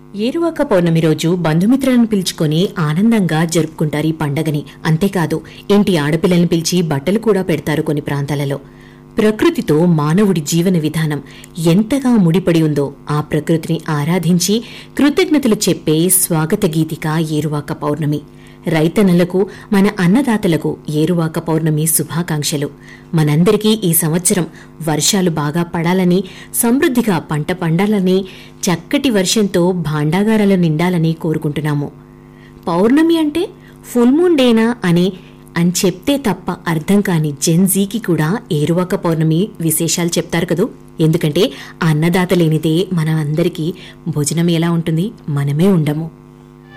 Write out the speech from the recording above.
ఏరువాక పౌర్ణమి రోజు బంధుమిత్రులను పిలుచుకొని ఆనందంగా జరుపుకుంటారు ఈ పండగని అంతేకాదు ఇంటి ఆడపిల్లల్ని పిలిచి బట్టలు కూడా పెడతారు కొన్ని ప్రాంతాలలో ప్రకృతితో మానవుడి జీవన విధానం ఎంతగా ముడిపడి ఉందో ఆ ప్రకృతిని ఆరాధించి కృతజ్ఞతలు చెప్పే స్వాగత గీతిక ఏరువాక పౌర్ణమి రైతన్నలకు మన అన్నదాతలకు ఏరువాక పౌర్ణమి శుభాకాంక్షలు మనందరికీ ఈ సంవత్సరం వర్షాలు బాగా పడాలని సమృద్ధిగా పంట పండాలని చక్కటి వర్షంతో భాండాగారాలు నిండాలని కోరుకుంటున్నాము పౌర్ణమి అంటే ఫుల్ మూన్ డేనా అని అని చెప్తే తప్ప అర్థం కాని జెన్జీకి కూడా ఏరువాక పౌర్ణమి విశేషాలు చెప్తారు కదూ ఎందుకంటే ఆ అన్నదాత లేనిదే మన అందరికీ భోజనం ఎలా ఉంటుంది మనమే ఉండము